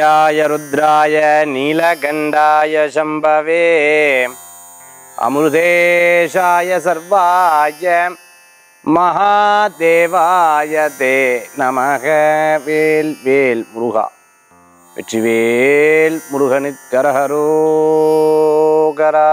ருத்ராய ருத்ராய நீலகண்டாய சம்பவே அமிர்தேஷாய சர்வாய மகாதேவாய தே நமக வேல் வேல் முருகா வெற்றிவேல் முருகனுக்கரகரோகரா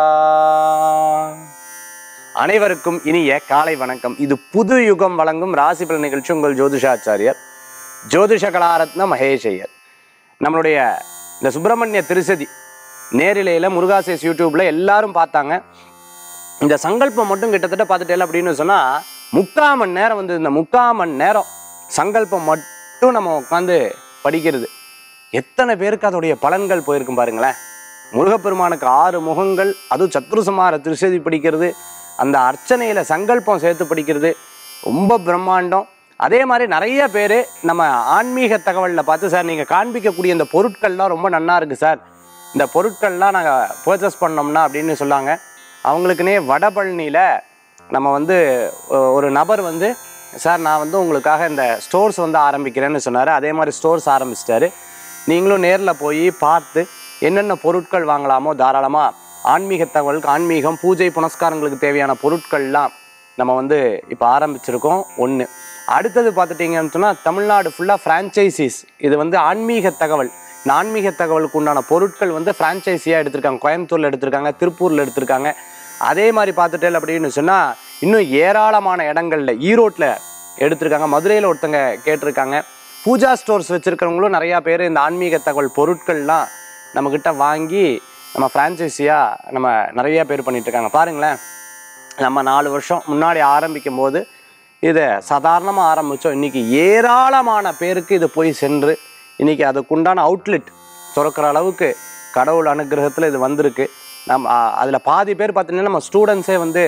அனைவருக்கும் இனிய காலை வணக்கம் இது புது யுகம் வழங்கும் ராசி பலன் நிகழ்ச்சி உங்கள் ஜோதிஷாச்சாரியர் ஜோதிஷ கலாரத்ன மகேஷ் ஐயர் நம்மளுடைய இந்த சுப்பிரமணிய திருசதி நேரிலையில் முருகாசேஸ் யூடியூப்ல எல்லாரும் பார்த்தாங்க இந்த சங்கல்பம் மட்டும் கிட்டத்தட்ட பார்த்துட்டேன் அப்படின்னு சொன்னால் முக்கால் மணி நேரம் வந்து இந்த முக்கால் மணி நேரம் சங்கல்பம் மட்டும் நம்ம உட்காந்து படிக்கிறது எத்தனை பேருக்கு அதோடைய பலன்கள் போயிருக்கும் பாருங்களேன் முருகப்பெருமானுக்கு ஆறு முகங்கள் அதுவும் சத்ருசமார திருசதி படிக்கிறது அந்த அர்ச்சனையில் சங்கல்பம் சேர்த்து படிக்கிறது ரொம்ப பிரம்மாண்டம் அதே மாதிரி நிறைய பேர் நம்ம ஆன்மீக தகவலில் பார்த்து சார் நீங்கள் காண்பிக்கக்கூடிய இந்த பொருட்கள்லாம் ரொம்ப நன்னா இருக்குது சார் இந்த பொருட்கள்லாம் நாங்கள் பர்ச்சேஸ் பண்ணோம்னா அப்படின்னு சொன்னாங்க அவங்களுக்குனே வடபழனியில் நம்ம வந்து ஒ- ஒரு நபர் வந்து சார் நான் வந்து உங்களுக்காக இந்த ஸ்டோர்ஸ் வந்து ஆரம்பிக்கிறேன்னு சொன்னார் அதே மாதிரி ஸ்டோர்ஸ் ஆரம்பிச்சிட்டாரு நீங்களும் நேரில் போய் பார்த்து என்னென்ன பொருட்கள் வாங்கலாமோ தாராளமாக ஆன்மீக தகவலுக்கு ஆன்மீகம் பூஜை புனஸ்காரங்களுக்கு தேவையான பொருட்கள்லாம் நம்ம வந்து இப்போ ஆரம்பிச்சிருக்கோம் ஒன்று அடுத்தது பார்த்துட்டிங்கன்னு சொன்னால் தமிழ்நாடு ஃபுல்லாக ஃப்ரான்ச்சைசிஸ் இது வந்து ஆன்மீக தகவல் இந்த ஆன்மீக தகவலுக்கு உண்டான பொருட்கள் வந்து ஃப்ரான்ச்சைஸியாக எடுத்திருக்காங்க கோயம்புத்தூரில் எடுத்திருக்காங்க திருப்பூரில் எடுத்திருக்காங்க அதே மாதிரி பார்த்துட்டேன் அப்படின்னு சொன்னால் இன்னும் ஏராளமான இடங்கள்ல ஈரோட்டில் எடுத்திருக்காங்க மதுரையில் ஒருத்தங்க கேட்டிருக்காங்க பூஜா ஸ்டோர்ஸ் வச்சுருக்கிறவங்களும் நிறையா பேர் இந்த ஆன்மீக தகவல் பொருட்கள்லாம் நம்மக்கிட்ட வாங்கி நம்ம ஃப்ரான்ச்சைஸியாக நம்ம நிறைய பேர் பண்ணிட்டு இருக்காங்க பாருங்களேன் நம்ம நாலு வருஷம் முன்னாடி ஆரம்பிக்கும் போது இதை சாதாரணமாக ஆரம்பித்தோம் இன்றைக்கி ஏராளமான பேருக்கு இது போய் சென்று இன்றைக்கி அதுக்குண்டான அவுட்லெட் திறக்கிற அளவுக்கு கடவுள் அனுகிரகத்தில் இது வந்திருக்கு நம்ம அதில் பாதி பேர் பார்த்தீங்கன்னா நம்ம ஸ்டூடெண்ட்ஸே வந்து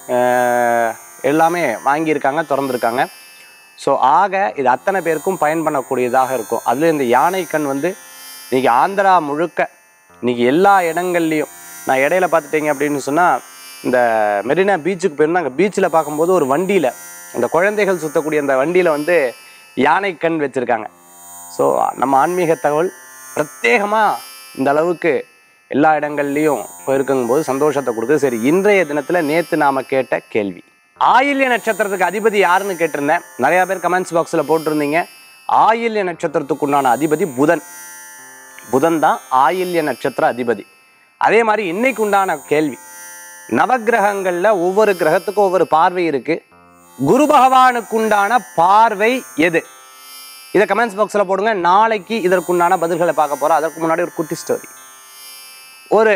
அஹ், எல்லாமே வாங்கியிருக்காங்க திறந்துருக்காங்க ஸோ ஆக இது அத்தனை பேருக்கும் பயன் பண்ணக்கூடியதாக இருக்கும் அதில் இந்த யானை கண் வந்து இன்றைக்கி ஆந்திரா முழுக்க இன்றைக்கி எல்லா இடங்கள்லையும் நான் இடையில பார்த்துட்டீங்க அப்படின்னு சொன்னால் இந்த மெரினா பீச்சுக்கு போயிருந்தா அங்கே பீச்சில் பார்க்கும்போது ஒரு வண்டியில் இந்த குழந்தைகள் சுற்றக்கூடிய அந்த வண்டியில் வந்து யானை கண் வச்சுருக்காங்க ஸோ நம்ம ஆன்மீக தகவல் பிரத்யேகமாக இந்த அளவுக்கு எல்லா இடங்கள்லையும் போயிருக்குங்கும் போது சந்தோஷத்தை கொடுக்குது சரி இன்றைய தினத்தில் நேற்று நாம் கேட்ட கேள்வி ஆயில்ய நட்சத்திரத்துக்கு அதிபதி யாருன்னு கேட்டிருந்தேன் நிறையா பேர் கமெண்ட்ஸ் பாக்ஸில் போட்டிருந்தீங்க ஆயில்ய நட்சத்திரத்துக்கு உண்டான அதிபதி புதன் புதன் தான் ஆயில்ய நட்சத்திர அதிபதி அதே மாதிரி இன்னைக்கு உண்டான கேள்வி நவக்கிரகங்கள்ல ஒவ்வொரு கிரகத்துக்கும் ஒவ்வொரு பார்வை இருக்கு குரு பகவானுக்கு உண்டான பார்வை எது இதை கமெண்ட்ஸ் பாக்ஸில் போடுங்க நாளைக்கு இதற்குண்டான பதில்களை பார்க்க போறோம் அதற்கு முன்னாடி ஒரு குட்டி ஸ்டோரி ஒரு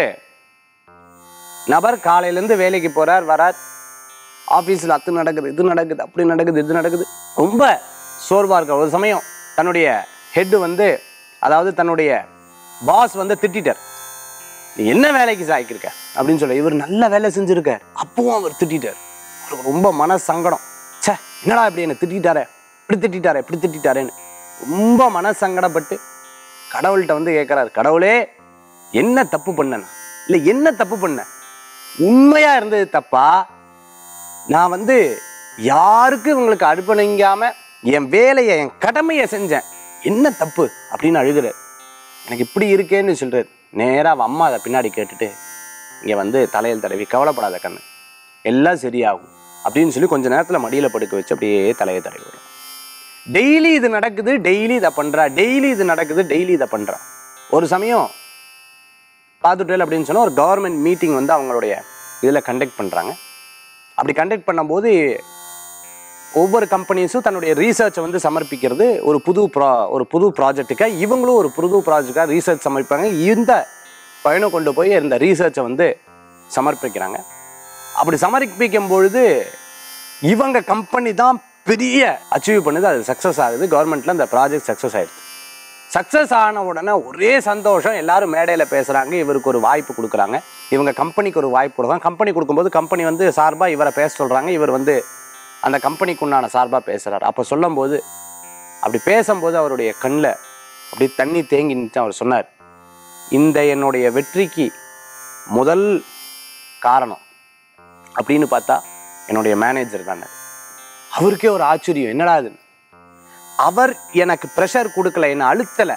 நபர் காலையிலேருந்து வேலைக்கு போறார் வரார் ஆஃபீஸில் அது நடக்குது இது நடக்குது அப்படி நடக்குது இது நடக்குது ரொம்ப சோர்வாக இருக்க ஒரு சமயம் தன்னுடைய ஹெட்டு வந்து அதாவது தன்னுடைய பாஸ் வந்து திட்டிட்டார் நீ என்ன வேலைக்கு சாய்க்கிருக்க அப்படின்னு சொல்ல இவர் நல்ல வேலை செஞ்சிருக்கார் அப்பவும் அவர் திட்டிட்டார் அவருக்கு ரொம்ப மன சங்கடம் ச்சே என்னடா இப்படி என்னை திட்டிட்டாரே இப்படி திட்டிட்டாரே இப்படி திட்டிட்டாரேன்னு ரொம்ப மன சங்கடப்பட்டு கடவுள்கிட்ட வந்து கேட்குறாரு கடவுளே என்ன தப்பு பண்ணேன் இல்லை என்ன தப்பு பண்ணேன் உண்மையா இருந்தது தப்பா நான் வந்து யாருக்கு இவங்களுக்கு அர்ப்பணிக்காம என் வேலையை என் கடமையை செஞ்சேன் என்ன தப்பு அப்படின்னு அழுகிறார் எனக்கு இப்படி இருக்கேன்னு சொல்றாரு நேரா அவ அம்மா அதை பின்னாடி கேட்டுட்டு இங்க வந்து தலையில் தடவி கவலைப்படாத கண்ணு எல்லாம் சரியாகும் அப்படின்னு சொல்லி கொஞ்ச நேரத்துல மடியில படுக்க வச்சு அப்படியே தலையை தடவி வரும் டெய்லி இது நடக்குது டெய்லி இதை பண்றா டெய்லி இது நடக்குது டெய்லி இதை பண்றா ஒரு சமயம் பார்த்துட்டேல் அப்படின்னு சொன்னா ஒரு கவர்மெண்ட் மீட்டிங் வந்து அவங்களுடைய இதில் கண்டக்ட் பண்றாங்க அப்படி கண்டக்ட் பண்ணும்போது ஒவ்வொரு கம்பெனிஸும் தன்னுடைய ரீசர்ச்சை வந்து சமர்ப்பிக்கிறது ஒரு புது ப்ரா ஒரு புது ப்ராஜெக்ட்டுக்காக இவங்களும் ஒரு புது ப்ராஜெக்டாக ரீசர்ச் சமர்ப்பிப்பாங்க இந்த பயணம் கொண்டு போய் இந்த ரீசர்ச்சை வந்து சமர்ப்பிக்கிறாங்க அப்படி சமர்ப்பிக்கும் பொழுது இவங்க கம்பெனி தான் பெரிய அச்சீவ் பண்ணுது அது சக்ஸஸ் ஆகுது கவர்மெண்ட்டில் அந்த ப்ராஜெக்ட் சக்ஸஸ் ஆயிடுது சக்ஸஸ் ஆன உடனே ஒரே சந்தோஷம் எல்லாரும் மேடையில் பேசுகிறாங்க இவருக்கு ஒரு வாய்ப்பு கொடுக்குறாங்க இவங்க கம்பெனிக்கு ஒரு வாய்ப்பு கொடுக்குறாங்க கம்பெனி கொடுக்கும்போது கம்பெனி வந்து சார்பாக இவரை பேச சொல்கிறாங்க இவர் வந்து அந்த கம்பெனிக்கு உண்டான சார்பாக பேசுகிறார் அப்போ சொல்லும்போது அப்படி பேசும்போது அவருடைய கண்ணில் அப்படி தண்ணி தேங்கி நின்று அவர் சொன்னார் இந்த என்னுடைய வெற்றிக்கு முதல் காரணம் அப்படின்னு பார்த்தா என்னுடைய மேனேஜர் தானே அவருக்கே ஒரு ஆச்சரியம் என்னடா இது அவர் எனக்கு ப்ரெஷர் கொடுக்கல என்னை அழுத்தலை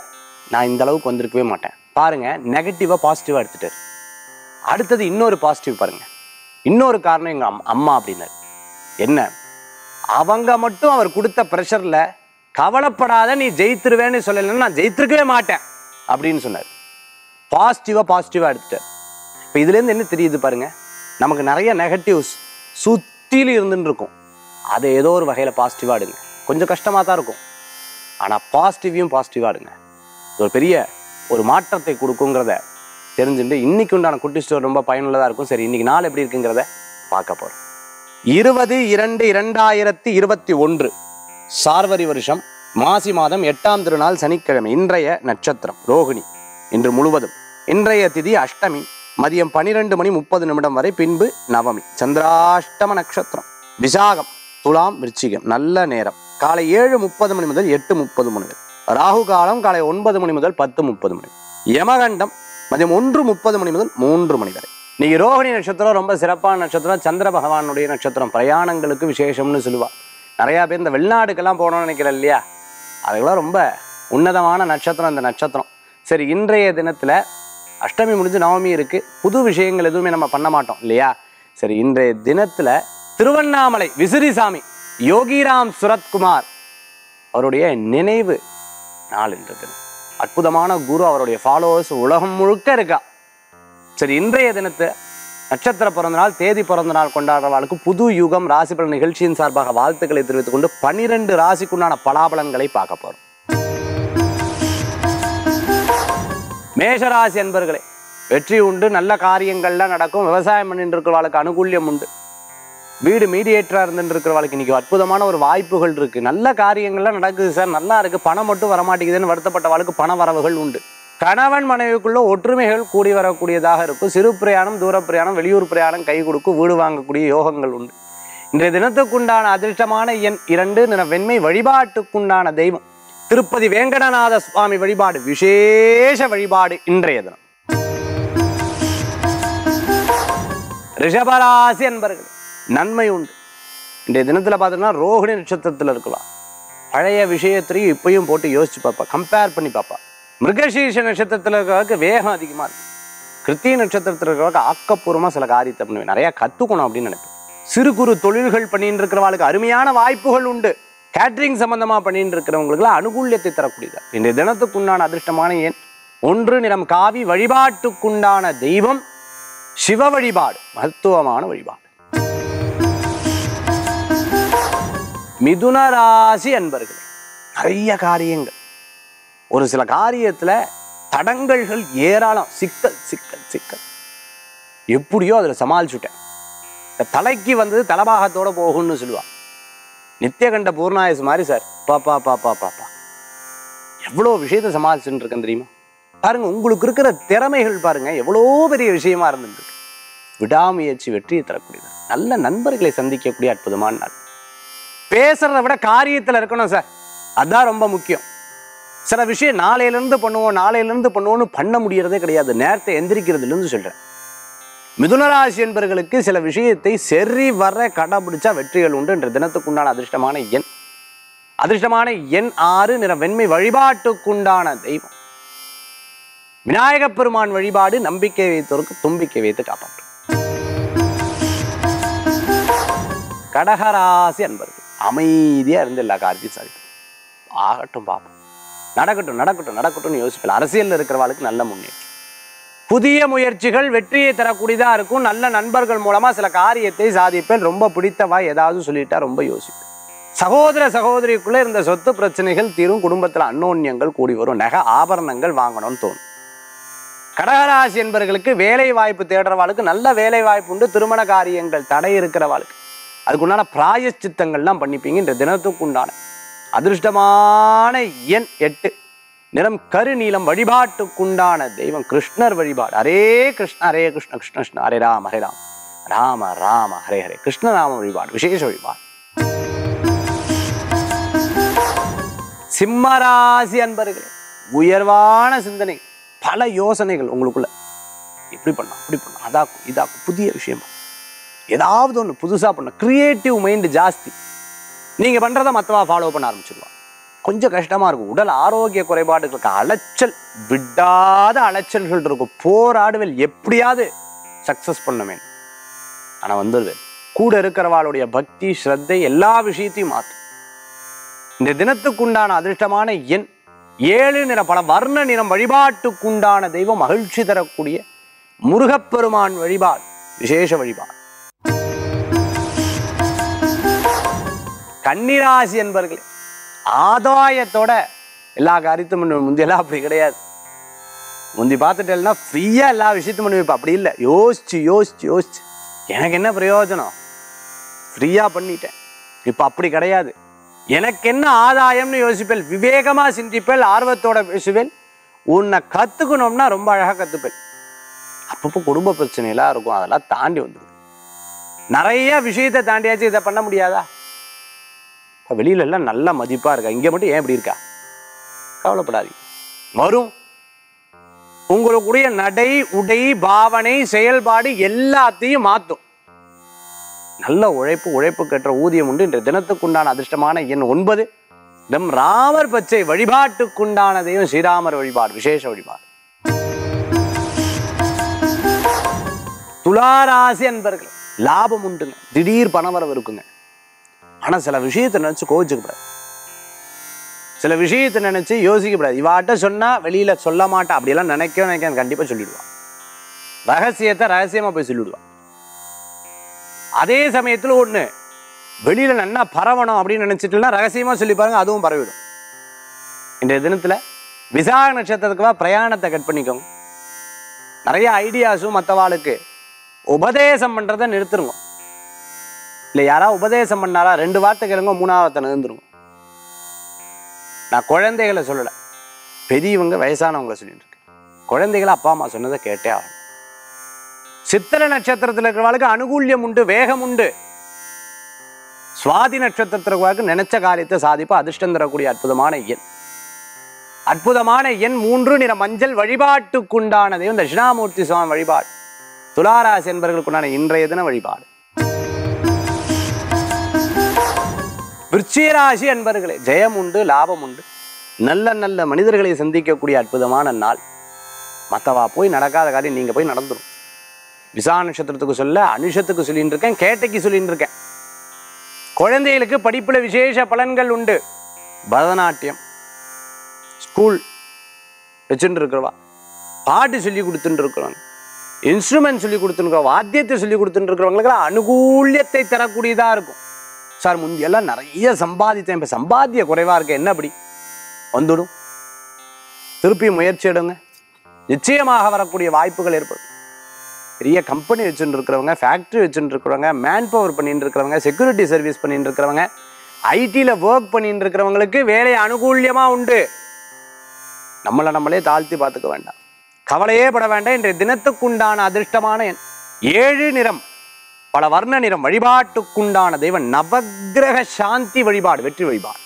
நான் இந்த அளவுக்கு வந்திருக்கவே மாட்டேன் பாருங்க நெகட்டிவாக பாசிட்டிவாக எடுத்துட்டாரு அடுத்தது இன்னொரு பாசிட்டிவ் பாருங்க இன்னொரு காரணம் எங்க அம்- அம்மா அப்படின்னாரு என்ன அவங்க மட்டும் அவர் கொடுத்த ப்ரெஷர்ல கவலைப்படாத நீ ஜெயித்துருவேன்னு சொல்லலைன்னா நான் ஜெயித்திருக்கவே மாட்டேன் அப்படின்னு சொன்னார் பாசிட்டிவா பாசிட்டிவா எடுத்துட்டார் இப்போ இதுலேருந்து என்ன தெரியுது பாருங்க நமக்கு நிறைய நெகட்டிவ்ஸ் சுத்திலும் இருந்துட்டு இருக்கும் அதை ஏதோ ஒரு வகையில் பாசிட்டிவாக எடுங்க கொஞ்சம் கஷ்டமாக தான் இருக்கும் ஆனால் பாசிட்டிவையும் பாசிட்டிவாக எடுங்க இது ஒரு பெரிய ஒரு மாற்றத்தை கொடுக்குங்கிறத தெரிஞ்சுட்டு இன்னைக்கு உண்டான குட்டி ஸ்டோர் ரொம்ப பயனுள்ளதாக இருக்கும் சரி இன்னைக்கு நாள் எப்படி இருக்குங்கிறத பார்க்க போகிறோம் இருபது இரண்டு இரண்டாயிரத்தி இருபத்தி ஒன்று சார்வரி வருஷம் மாசி மாதம் எட்டாம் திருநாள் சனிக்கிழமை இன்றைய நட்சத்திரம் ரோகிணி இன்று முழுவதும் இன்றைய திதி அஷ்டமி மதியம் பனிரெண்டு மணி முப்பது நிமிடம் வரை பின்பு நவமி சந்திராஷ்டம நட்சத்திரம் விசாகம் துலாம் விருச்சிகம் நல்ல நேரம் காலை ஏழு முப்பது மணி முதல் எட்டு முப்பது மணி வரை ராகு காலம் காலை ஒன்பது மணி முதல் பத்து முப்பது மணி யமகண்டம் மதியம் ஒன்று முப்பது மணி முதல் மூன்று மணி வரை இன்னைக்கு ரோகிணி நட்சத்திரம் ரொம்ப சிறப்பான நட்சத்திரம் சந்திர பகவானுடைய நட்சத்திரம் பிரயாணங்களுக்கு விசேஷம்னு சொல்லுவா நிறையா பேர் இந்த வெளிநாடுக்கெல்லாம் போகணும்னு நினைக்கிறேன் இல்லையா அதுக்கெல்லாம் ரொம்ப உன்னதமான நட்சத்திரம் இந்த நட்சத்திரம் சரி இன்றைய தினத்தில் அஷ்டமி முடிஞ்சு நவமி இருக்குது புது விஷயங்கள் எதுவுமே நம்ம பண்ண மாட்டோம் இல்லையா சரி இன்றைய தினத்தில் திருவண்ணாமலை விசிறிசாமி யோகிராம் சுரத்குமார் அவருடைய நினைவு நாள் இன்று தினம் அற்புதமான குரு அவருடைய ஃபாலோவர்ஸ் உலகம் முழுக்க இருக்கா சரி இன்றைய தினத்து நட்சத்திர பிறந்த நாள் தேதி பிறந்த நாள் கொண்டாடுறவாளுக்கு புது யுகம் ராசி பலன் நிகழ்ச்சியின் சார்பாக வாழ்த்துக்களை தெரிவித்துக் கொண்டு பனிரெண்டு ராசிக்குண்டான பலாபலன்களை பார்க்க போறோம் மேஷராசி என்பர்களே வெற்றி உண்டு நல்ல காரியங்கள்லாம் நடக்கும் விவசாயம் பண்ணிட்டு இருக்கிறவாளுக்கு அனுகூல்யம் உண்டு வீடு மீடியேட்டராக இருந்துட்டு இருக்கிறவாளுக்கு இன்னைக்கு அற்புதமான ஒரு வாய்ப்புகள் இருக்கு நல்ல காரியங்கள்லாம் நடக்குது சார் நல்லா இருக்கு பணம் மட்டும் வரமாட்டேங்குதுன்னு வருத்தப்பட்டவாளுக்கு பண வரவுகள் உண்டு கணவன் மனைவிக்குள்ள ஒற்றுமைகள் கூடி வரக்கூடியதாக இருக்கும் சிறு பிரயாணம் தூர பிரயாணம் வெளியூர் பிரயாணம் கை கொடுக்கும் வீடு வாங்கக்கூடிய யோகங்கள் உண்டு இன்றைய தினத்துக்குண்டான அதிர்ஷ்டமான எண் இரண்டு நிற வெண்மை வழிபாட்டுக்குண்டான தெய்வம் திருப்பதி வேங்கடநாத சுவாமி வழிபாடு விசேஷ வழிபாடு இன்றைய தினம் ரிஷபராசி அன்பர்கள் நன்மை உண்டு இன்றைய தினத்தில் பார்த்தீங்கன்னா ரோகிணி நட்சத்திரத்தில் இருக்கலாம் பழைய விஷயத்திலையும் இப்பயும் போட்டு யோசிச்சு பார்ப்பா கம்பேர் பண்ணி பார்ப்பா மிருகசீர்ஷ நட்சத்திரத்தில் இருக்கிறவங்க வேகம் அதிகமாக இருக்கும் கிருத்திய நட்சத்திரத்தில் இருக்கிறவங்க ஆக்கப்பூர்வமாக சில காரியத்தை பண்ணுவேன் நிறையா கற்றுக்கணும் அப்படின்னு நினைப்பேன் சிறு குறு தொழில்கள் பண்ணிட்டு இருக்கிறவங்களுக்கு அருமையான வாய்ப்புகள் உண்டு கேட்ரிங் சம்பந்தமாக பண்ணிட்டு இருக்கிறவங்களுக்குலாம் அனுகூல்யத்தை தரக்கூடியது இன்றைய தினத்துக்குண்டான அதிர்ஷ்டமான எண் ஒன்று நிறம் காவி வழிபாட்டுக்குண்டான தெய்வம் சிவ வழிபாடு மகத்துவமான வழிபாடு மிதுன ராசி அன்பர்களே நிறைய காரியங்கள் ஒரு சில காரியத்துல தடங்கல்கள் ஏராளம் சிக்கல் சிக்கல் சிக்கல் எப்படியோ அதுல சமாளிச்சுட்டேன் இந்த தலைக்கு வந்தது தலபாகத்தோட போகும்னு சொல்லுவா நித்தியகண்ட பூர்ணாயசு மாதிரி சார் பாப்பா பாப்பா பாப்பா எவ்வளோ விஷயத்தை சமாளிச்சுட்டு இருக்கேன் தெரியுமா பாருங்க உங்களுக்கு இருக்கிற திறமைகள் பாருங்க எவ்வளோ பெரிய விஷயமா இருந்துட்டு இருக்கு விடாமுயற்சி வெற்றியை தரக்கூடியது நல்ல நண்பர்களை சந்திக்கக்கூடிய அற்புதமான நாள் பேசுறதை விட காரியத்தில் இருக்கணும் சார் அதான் ரொம்ப முக்கியம் சில விஷயம் நாளையிலேருந்து பண்ணுவோம் நாளையிலேருந்து பண்ணுவோம்னு பண்ண முடியறதே கிடையாது நேரத்தை எந்திரிக்கிறதுலேருந்து சொல்கிறேன் மிதுனராசி என்பவர்களுக்கு சில விஷயத்தை சரி வர கடைபிடிச்சா வெற்றிகள் உண்டு என்ற தினத்துக்குண்டான அதிர்ஷ்டமான எண் அதிர்ஷ்டமான எண் ஆறு நிற வெண்மை வழிபாட்டுக்குண்டான தெய்வம் விநாயகப் பெருமான் வழிபாடு நம்பிக்கை வைத்தோருக்கு தும்பிக்கை வைத்து காப்பாற்றும் கடகராசி அன்பர்கள் அமைதியா இருந்து எல்லா காரியத்தையும் சாதிக்கும் ஆகட்டும் பாப்போம் நடக்கட்டும் நடக்கட்டும் நடக்கட்டும்னு யோசிப்பல அரசியல்ல இருக்கிறவாளுக்கு நல்ல முன்னேற்றம் புதிய முயற்சிகள் வெற்றியை தரக்கூடியதா இருக்கும் நல்ல நண்பர்கள் மூலமா சில காரியத்தை சாதிப்பேன் ரொம்ப பிடித்தவா ஏதாவது சொல்லிட்டா ரொம்ப யோசிப்பேன் சகோதர சகோதரிக்குள்ள இருந்த சொத்து பிரச்சனைகள் தீரும் குடும்பத்துல அன்னோன்யங்கள் கூடி வரும் நகை ஆபரணங்கள் வாங்கணும்னு தோணும் கடகராசி என்பவர்களுக்கு வேலை வாய்ப்பு தேடுறவாளுக்கு நல்ல வேலை வாய்ப்பு உண்டு திருமண காரியங்கள் தடை இருக்கிறவாளுக்கு அதுக்குண்டான பிராயச்சித்தங்கள்லாம் பண்ணிப்பீங்க இந்த தினத்துக்கு உண்டான அதிர்ஷ்டமான எண் எட்டு நிறம் கருநீலம் வழிபாட்டுக்குண்டான தெய்வம் கிருஷ்ணர் வழிபாடு ஹரே கிருஷ்ண ஹரே கிருஷ்ண கிருஷ்ண கிருஷ்ண ஹரே ராம ஹரே ராம ராம ராம ஹரே ஹரே கிருஷ்ணராம வழிபாடு விசேஷ வழிபாடு சிம்மராசி அன்பர்களே உயர்வான சிந்தனை பல யோசனைகள் உங்களுக்குள்ள இப்படி பண்ணலாம் அப்படி பண்ணலாம் அதாக்கும் இதாக்கும் புதிய விஷயம் ஏதாவது ஒன்று புதுசாக பண்ண கிரியேட்டிவ் மைண்ட் ஜாஸ்தி நீங்கள் பண்ணுறதை மற்றவா ஃபாலோ பண்ண ஆரம்பிச்சிருவா கொஞ்சம் கஷ்டமா இருக்கும் உடல் ஆரோக்கிய குறைபாடுகளுக்கு அலைச்சல் விடாத அலைச்சல்கள் இருக்கும் போராடுவேல் எப்படியாவது சக்சஸ் பண்ணுமே ஆனா வந்துடுவேன் கூட இருக்கிறவாளுடைய பக்தி ஸ்ரத்தை எல்லா விஷயத்தையும் மாற்றும் இந்த தினத்துக்குண்டான அதிர்ஷ்டமான எண் ஏழு நிற பல வர்ண நிறம் வழிபாட்டுக்குண்டான தெய்வம் மகிழ்ச்சி தரக்கூடிய முருகப்பெருமான் வழிபாடு விசேஷ வழிபாடு கன்னிராசி என்பர்களே ஆதாயத்தோட எல்லா காரியத்தையும் பண்ணுவேன் முந்தியெல்லாம் அப்படி கிடையாது முந்தி பார்த்துட்டேன்னா ஃப்ரீயாக எல்லா விஷயத்தையும் பண்ணி வைப்பேன் அப்படி இல்லை யோசிச்சு யோசிச்சு யோசிச்சு எனக்கு என்ன பிரயோஜனம் ஃப்ரீயாக பண்ணிட்டேன் இப்போ அப்படி கிடையாது எனக்கு என்ன ஆதாயம்னு யோசிப்பேன் விவேகமாக சிந்திப்பேன் ஆர்வத்தோட பேசுவேன் உன்னை கற்றுக்கணும்னா ரொம்ப அழகாக கற்றுப்பேன் அப்பப்போ குடும்ப பிரச்சனையெல்லாம் இருக்கும் அதெல்லாம் தாண்டி வந்துடும் நிறைய விஷயத்தை தாண்டியாச்சு இதை பண்ண முடியாதா இப்போ வெளியில எல்லாம் நல்ல மதிப்பாக இருக்கா இங்கே மட்டும் ஏன் இப்படி இருக்கா கவலைப்படாதீங்க வரும் உங்களுக்குடைய நடை உடை பாவனை செயல்பாடு எல்லாத்தையும் மாற்றும் நல்ல உழைப்பு உழைப்பு கற்ற ஊதியம் உண்டு இன்றைய தினத்துக்குண்டான அதிர்ஷ்டமான எண் ஒன்பது நம் ராமர் பச்சை வழிபாட்டுக்குண்டான தெய்வம் ஸ்ரீராமர் வழிபாடு விசேஷ வழிபாடு துளாராசி அன்பர்கள் லாபம் உண்டுங்க திடீர் பணவரவு இருக்குங்க ஆனா சில விஷயத்தை நினைச்சு கோவிச்சுக்கப்படாது சில விஷயத்தை நினைச்சு யோசிக்கப்படாது இவாட்ட சொன்னா வெளியில சொல்ல மாட்டா அப்படியெல்லாம் நினைக்க நினைக்க கண்டிப்பா சொல்லிடுவான் ரகசியத்தை ரகசியமா போய் சொல்லிடுவான் அதே சமயத்துல ஒண்ணு வெளியில நன்னா பரவணும் அப்படின்னு நினைச்சிட்டுனா ரகசியமா சொல்லி பாருங்க அதுவும் பரவிடும் இன்றைய தினத்துல விசாக நட்சத்திரத்துக்கு பிரயாணத்தை கட் பண்ணிக்கோங்க நிறைய ஐடியாஸும் மற்றவாளுக்கு உபதேசம் பண்றதை நிறுத்துருங்க இல்லை யாராவது உபதேசம் பண்ணாரா ரெண்டு வார்த்தை கேளுங்க மூணாவது நிறுந்துருங்க நான் குழந்தைகளை சொல்லலை பெரியவங்க வயசானவங்களை சொல்லிட்டு இருக்கேன் குழந்தைகளை அப்பா அம்மா சொன்னதை கேட்டே ஆகணும் சித்திர நட்சத்திரத்தில் இருக்கிறவளுக்கு அனுகூல்யம் உண்டு வேகம் உண்டு சுவாதி நட்சத்திரத்திற்கு நினைச்ச காரியத்தை சாதிப்பா அதிர்ஷ்டம் தரக்கூடிய அற்புதமான எண் அற்புதமான எண் மூன்று நிற மஞ்சள் வழிபாட்டுக்குண்டான தெய்வம் தட்சிணாமூர்த்தி சுவாமி வழிபாடு துளாராசி என்பவர்களுக்குண்டான இன்றைய தின வழிபாடு விருச்சிகராசி அன்பர்களே ஜெயம் உண்டு லாபம் உண்டு நல்ல நல்ல மனிதர்களை சந்திக்கக்கூடிய அற்புதமான நாள் மற்றவா போய் நடக்காத காரியம் நீங்கள் போய் நடந்துரும் விசா நட்சத்திரத்துக்கு சொல்ல அனுஷத்துக்கு சொல்லிட்டு இருக்கேன் கேட்டைக்கு சொல்லிட்டு இருக்கேன் குழந்தைகளுக்கு படிப்பில் விசேஷ பலன்கள் உண்டு பரதநாட்டியம் ஸ்கூல் வச்சுட்டு இருக்கிறவா பாட்டு சொல்லி கொடுத்துட்டு இருக்கிறவங்க இன்ஸ்ட்ருமெண்ட் சொல்லி கொடுத்துருக்க வாத்தியத்தை சொல்லி கொடுத்துட்டு இருக்கிறவங்களுக்கெல்லாம் அனுகூல்யத்தை தரக்கூடியதாக இருக்கும் சார் முந்தியெல்லாம் நிறைய சம்பாதித்தேன் இப்போ சம்பாத்திய குறைவாக இருக்க என்ன அப்படி வந்துடும் திருப்பி முயற்சி எடுங்க நிச்சயமாக வரக்கூடிய வாய்ப்புகள் ஏற்படும் பெரிய கம்பெனி வச்சுட்டு இருக்கிறவங்க ஃபேக்ட்ரி வச்சுட்டு இருக்கிறவங்க மேன் பவர் பண்ணிட்டு இருக்கிறவங்க செக்யூரிட்டி சர்வீஸ் பண்ணிட்டு இருக்கிறவங்க ஐடியில் ஒர்க் பண்ணிட்டு இருக்கிறவங்களுக்கு வேலை அனுகூல்யமாக உண்டு நம்மளை நம்மளே தாழ்த்தி பார்த்துக்க வேண்டாம் கவலையே பட வேண்டாம் இன்றைய தினத்துக்குண்டான அதிர்ஷ்டமான எண் ஏழு நிறம் பல வர்ண நிறம் வழிபாட்டுக்குண்டான தெய்வம் நவக்கிரக சாந்தி வழிபாடு வெற்றி வழிபாடு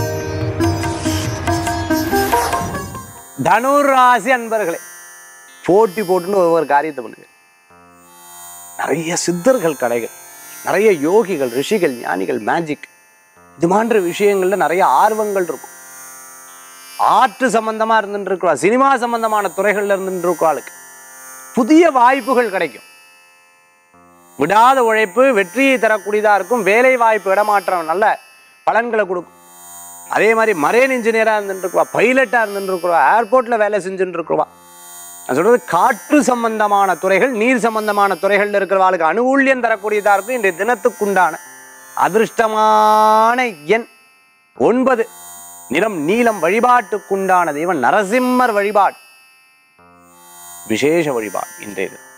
தனுர் ராசி அன்பர்களே போட்டி போட்டுன்னு ஒவ்வொரு காரியத்தை பண்ணுங்க நிறைய சித்தர்கள் கடைகள் நிறைய யோகிகள் ரிஷிகள் ஞானிகள் மேஜிக் இது மாதிரி விஷயங்கள்ல நிறைய ஆர்வங்கள் இருக்கும் ஆர்ட் சம்பந்தமா இருந்துட்டு இருக்கா சினிமா சம்பந்தமான துறைகள்ல இருந்துட்டு இருக்கவாளுக்கு புதிய வாய்ப்புகள் கிடைக்கும் விடாத உழைப்பு வெற்றியை தரக்கூடியதா இருக்கும் வேலை வாய்ப்பு இடமாற்றம் நல்ல பலன்களை கொடுக்கும் அதே மாதிரி மரேன் இன்ஜினியராக இருந்துட்டு இருக்குவா பைலட்டாக இருந்துட்டு இருக்கிறவா ஏர்போர்ட்டில் வேலை செஞ்சுட்டு இருக்கிறவா நான் சொல்றது காற்று சம்பந்தமான துறைகள் நீர் சம்பந்தமான துறைகள்ல இருக்கிறவாளுக்கு அனுகூல்யம் தரக்கூடியதா இருக்கும் இன்றைய தினத்துக்குண்டான அதிர்ஷ்டமான எண் ஒன்பது நிறம் நீலம் வழிபாட்டுக்குண்டான தெய்வம் நரசிம்மர் வழிபாடு விசேஷ வழிபாடு இன்றைய தினம்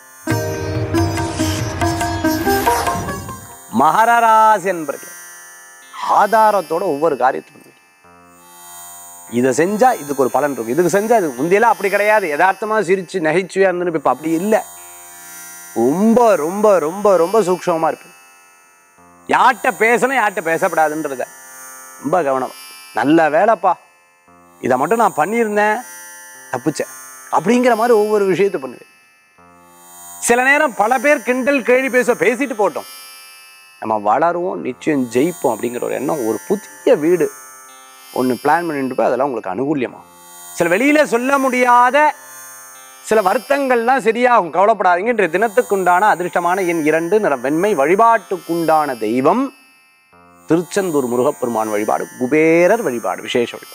மகர ராசி என்பர்கள் ஆதாரத்தோட ஒவ்வொரு காரியத்தை பண்ணுவீங்க இதை செஞ்சா இதுக்கு ஒரு பலன் இருக்கும் இதுக்கு செஞ்சா இது முந்தியெல்லாம் அப்படி கிடையாது யதார்த்தமா சிரிச்சு நகைச்சுவையா இருந்துன்னு இப்ப அப்படி இல்லை ரொம்ப ரொம்ப ரொம்ப ரொம்ப சூக்ஷமா இருப்பேன் யார்கிட்ட பேசணும் யார்கிட்ட பேசப்படாதுன்றத ரொம்ப கவனம் நல்ல வேலைப்பா இதை மட்டும் நான் பண்ணியிருந்தேன் தப்பிச்சேன் அப்படிங்கிற மாதிரி ஒவ்வொரு விஷயத்தை பண்ணுவேன் சில நேரம் பல பேர் கிண்டல் கேள்வி பேச பேசிட்டு போட்டோம் நம்ம வளருவோம் நிச்சயம் ஜெயிப்போம் அப்படிங்கிற ஒரு எண்ணம் ஒரு புதிய வீடு ஒன்று பிளான் பண்ணிட்டு போய் அதெல்லாம் உங்களுக்கு அனுகூல்யமாகும் சில வெளியில சொல்ல முடியாத சில வருத்தங்கள்லாம் சரியாகும் கவலைப்படாதீங்க இன்றைய தினத்துக்குண்டான அதிர்ஷ்டமான எண் இரண்டு நிறம் வெண்மை வழிபாட்டுக்குண்டான தெய்வம் திருச்செந்தூர் முருகப்பெருமான் வழிபாடு குபேரர் வழிபாடு விசேஷ வழிபாடு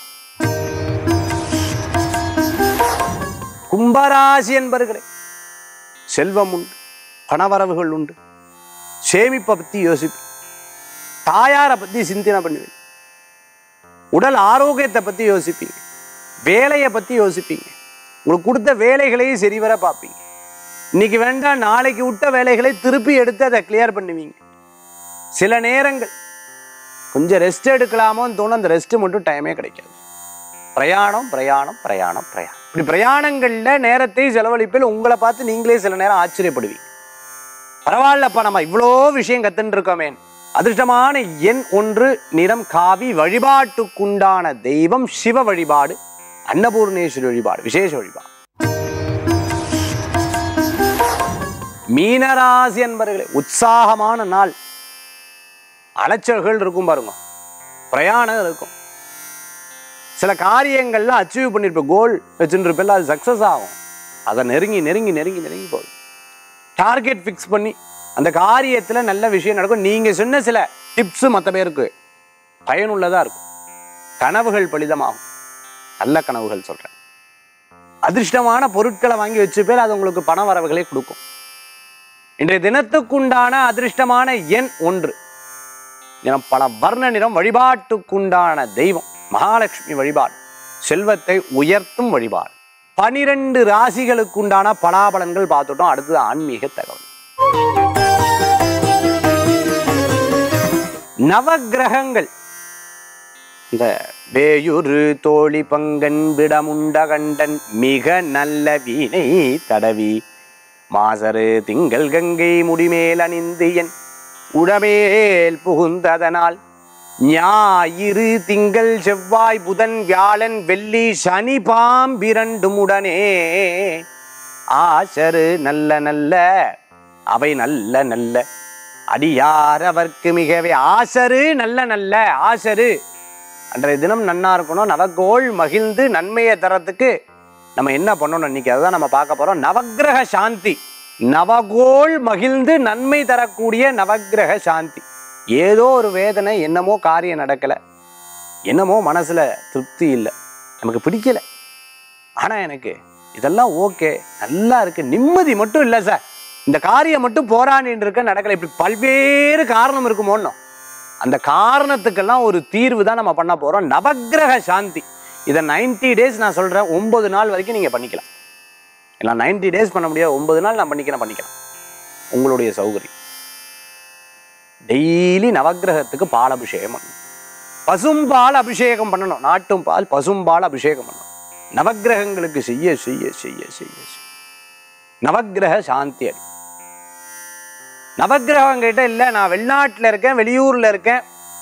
கும்பராசி என்பர்களே செல்வம் உண்டு பணவரவுகள் உண்டு சேமிப்பை பத்தி யோசிப்பு தாயாரை பத்தி சிந்தனை பண்ணுவீங்க உடல் ஆரோக்கியத்தை பத்தி யோசிப்பீங்க வேலையை பத்தி யோசிப்பீங்க உங்களுக்கு கொடுத்த வேலைகளையும் சரிவர பார்ப்பீங்க இன்னைக்கு வேண்டாம் நாளைக்கு விட்ட வேலைகளை திருப்பி எடுத்து அதை கிளியர் பண்ணுவீங்க சில நேரங்கள் கொஞ்சம் ரெஸ்ட் எடுக்கலாமோன்னு தோணும் அந்த ரெஸ்ட் மட்டும் டைமே கிடைக்காது பிரயாணம் பிரயாணம் பிரயாணம் பிரயாணம் இப்படி பிரயாணங்கள்ல நேரத்தை செலவழிப்பில் உங்களை பார்த்து நீங்களே சில நேரம் ஆச்சரியப்படுவீங்க பரவாயில்லப்பா நம்ம இவ்வளோ விஷயம் கத்துட்டு இருக்கோமே அதிர்ஷ்டமான எண் ஒன்று நிறம் காவி வழிபாட்டுக்குண்டான தெய்வம் சிவ வழிபாடு அன்னபூர்ணேஸ்வரி வழிபாடு விசேஷ வழிபாடு மீனராசி என்பர்களே உற்சாகமான நாள் அலைச்சல்கள் இருக்கும் பாருங்க பிரயாணம் இருக்கும் சில காரியங்கள்லாம் அச்சீவ் பண்ணிருப்ப கோல் வச்சுருப்பில்ல அது சக்ஸஸ் ஆகும் அதை நெருங்கி நெருங்கி நெருங்கி நெருங்கி போகும் டார்கெட் ஃபிக்ஸ் பண்ணி அந்த காரியத்தில் நல்ல விஷயம் நடக்கும் நீங்கள் சொன்ன சில டிப்ஸு மற்ற பேருக்கு பயனுள்ளதாக இருக்கும் கனவுகள் பலிதமாகும் நல்ல கனவுகள் சொல்கிறேன் அதிர்ஷ்டமான பொருட்களை வாங்கி வச்சுப்பேர் அது உங்களுக்கு பண வரவுகளை கொடுக்கும் இன்றைய தினத்துக்குண்டான அதிர்ஷ்டமான எண் ஒன்று நிறம் பல வர்ண நிறம் வழிபாட்டுக்குண்டான தெய்வம் மகாலட்சுமி வழிபாடு செல்வத்தை உயர்த்தும் வழிபாடு பனிரெண்டு ராசிகளுக்குண்டான பலாபலன்கள் பார்த்துட்டோம் அடுத்தது ஆன்மீக தகவல் நவக்கிரகங்கள் இந்த வேயுரு தோழி பங்கன் விடமுண்ட கண்டன் மிக நல்ல வீணை தடவி மாசரு திங்கள் கங்கை முடிமேல் அணிந்து என் உடமேல் புகுந்ததனால் ஞாயிறு திங்கள் செவ்வாய் புதன் வியாழன் வெள்ளி சனி பாம்பிரண்டும் உடனே ஆசரு நல்ல நல்ல அவை நல்ல நல்ல அடியார் அவர்க்கு மிகவே ஆசரு நல்ல நல்ல ஆசரு அன்றைய தினம் நன்னா இருக்கணும் நவகோள் மகிழ்ந்து நன்மையை தரத்துக்கு நம்ம என்ன பண்ணணும் இன்னைக்கு அதுதான் நம்ம பார்க்க போறோம் நவக்கிரக சாந்தி நவகோள் மகிழ்ந்து நன்மை தரக்கூடிய நவக்கிரக சாந்தி ஏதோ ஒரு வேதனை என்னமோ காரியம் நடக்கல என்னமோ மனசுல திருப்தி இல்லை நமக்கு பிடிக்கல ஆனா எனக்கு இதெல்லாம் ஓகே நல்லா இருக்கு நிம்மதி மட்டும் இல்லை சார் இந்த காரியம் மட்டும் போராடின்னு இருக்க நடக்கல இப்படி பல்வேறு காரணம் இருக்குமோன்னு அந்த காரணத்துக்கெல்லாம் ஒரு தீர்வு தான் நம்ம பண்ண போறோம் நவக்கிரக சாந்தி இதை 90 டேஸ் நான் சொல்றேன் ஒன்பது நாள் வரைக்கும் நீங்க பண்ணிக்கலாம் இல்லை 90 டேஸ் பண்ண முடியாது ஒன்பது நாள் நான் பண்ணிக்கிறேன் பண்ணிக்கலாம் உங்களுடைய சௌகரியம் டெய்லி நவக்கிரகத்துக்கு பால் அபிஷேகம் பண்ணணும் பசும்பால் அபிஷேகம் பண்ணணும் நாட்டும் பால் பசும்பால் அபிஷேகம் பண்ணணும் நவக்கிரகங்களுக்கு செய்ய செய்ய செய்ய செய்ய செய்ய நவக்கிரக சாந்தி அடி நவக்கிரகம் கிட்ட இல்லை நான் வெளிநாட்டில் இருக்கேன் வெளியூர்ல இருக்கேன்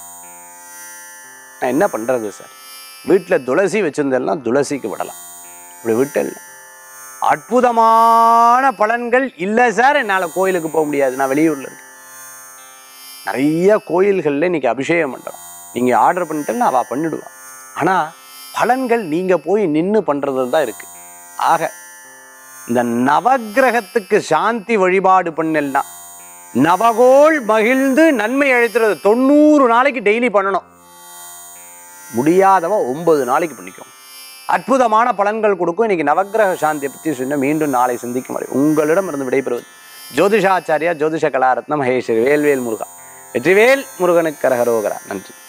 நான் என்ன பண்றது சார் வீட்டில் துளசி வச்சிருந்தெல்லாம் துளசிக்கு விடலாம் இப்படி விட்டல அற்புதமான பலன்கள் இல்லை சார் என்னால் கோயிலுக்கு போக முடியாது நான் வெளியூர்ல இருக்கேன் நிறைய கோயில்கள்ல இன்னைக்கு அபிஷேகம் பண்றோம் நீங்க ஆர்டர் பண்ணிட்டேன்னா அவ பண்ணிடுவான் ஆனா பலன்கள் நீங்க போய் நின்று பண்றது தான் இருக்கு ஆக இந்த நவக்கிரகத்துக்கு சாந்தி வழிபாடு பண்ணலாம் நவகோள் மகிழ்ந்து நன்மை அழைத்துறது தொண்ணூறு நாளைக்கு டெய்லி பண்ணணும் முடியாதவன் ஒன்பது நாளைக்கு பண்ணிக்கும் அற்புதமான பலன்கள் கொடுக்கும் இன்னைக்கு நவக்கிரக சாந்தியை பற்றி சொன்ன மீண்டும் நாளை சந்திக்கும் வரை உங்களிடம் இருந்து விடைபெறுவது ஜோதிஷாச்சாரியா ஜோதிஷ கலாரத்னம் மகேஸ்வரி வேல்வேல் முருகா வெற்றிவேல் முருகனுக்கு கரகரோகரா நன்றி